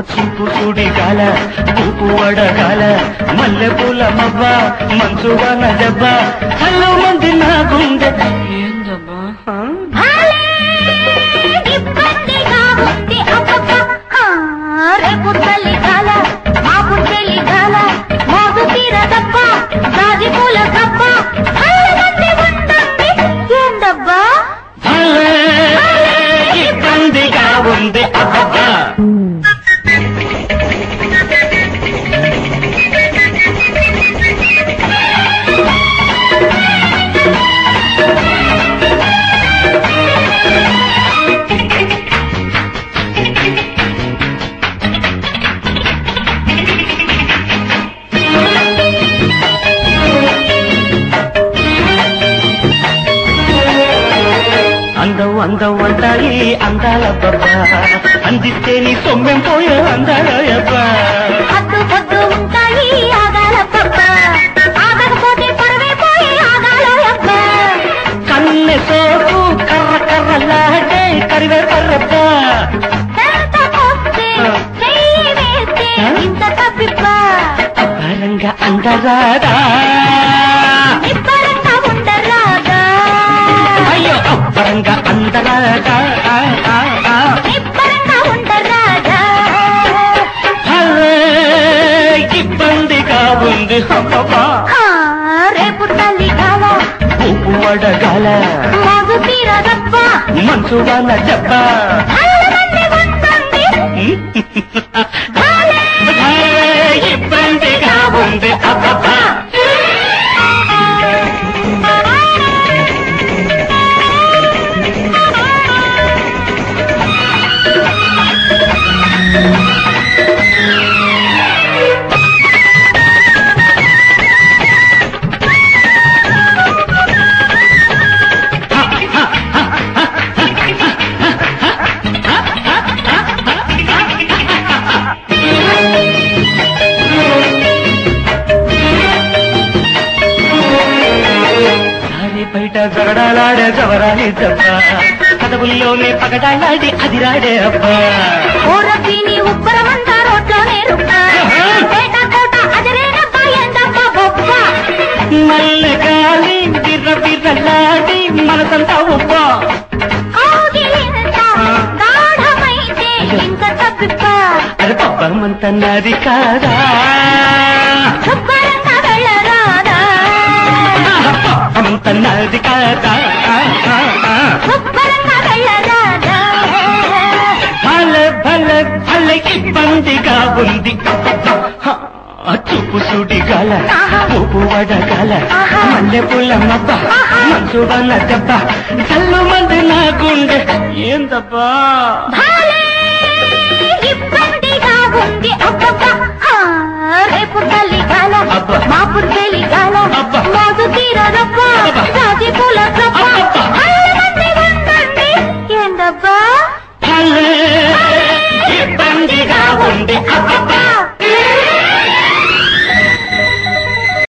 చూపు చూడి గాల ఊపు వడగాల మల్లె పూల మవ్వ మంచువన దెబ్బ హలో మంది నా గుండె ఏందబ్బా ఆ? భాలే ఇబ్బందిగా ఉంది అబ్బబ్బ. ఆ, రేపు తల్లి కాల మాపు చెల్లి కాల మోగు తీర దప్ప రాజి పూల కప్ప మంది ఉంటుంది ఏందబ్బా భలే ఇబ్బందిగా ఉంది అబ్బబ్బా అందం అందం అంటాయి అందాల బబ్బా అందిస్తే నీ సొమ్మెం పోయే అందాల అబ్బా హద్దు పొద్దు ఉంటాయి ఆగాల పప్ప ఆగకపోతే పరవైపోయి ఆగాల అబ్బ కన్నె సోకు కర్ర కర్రలాడే కరివే కర్రబ్బా సంతకొస్తే చెయ్యి వేస్తే ఇంత తప్పిప్ప అపరంగా అందరాదా నిబ్బరంగా ఉండరాదా అయ్యో అపరంగా అందరాదా ఆ, ఆ, ఆ. నిబ్బరంగా ఉండరాదా భలే ఇబ్బందిగా ఉంది అబ్బబ్బా ఆ, రేపు తల్లి కాల ఊపు వడగాల మగు తీర తప్ప మంచు వాళ్ళ దెబ్బ మంది ఉంటుంది భాలే భలే ఇబ్బందిగా ఉంది అబ్బబ్బా సారి బయట జగడాలాడే జవరాలి దెబ్బ కదవుల్లోనే పగడాలాడి అది రాడే అబ్బా ఊరపిని ఉబ్బరమంతా రోడ్లోనే రుక్క పేట కోట అజరేనప్ప ఎందప్ప బొప్ప మల్లె గాలి బిర్ర బిర్రలాడి మనసంతా ఉప్ప కౌగిలింత గాఢమైతే ఇంక తప్పిప్ప అది పబ్బమంత నాది కాదా శుభ్రంగా వెళ్ళరాదా పబ్బమంత నాది కాదా ఆ, ఆ, ఆ. శుభ్రంగా వెళ్ళరాదా భలే భలే భలే ఇబ్బందిగా ఉంది ఆ చూపు సూటి గాల ఊపు వడగాల మల్లె పూల మబ్బ మంచు వల్ల దెబ్బ చల్లు మంది నా గుండె ఏందబ్బా భాలే ఇబ్బందిగా ఉంది అబ్బబ్బ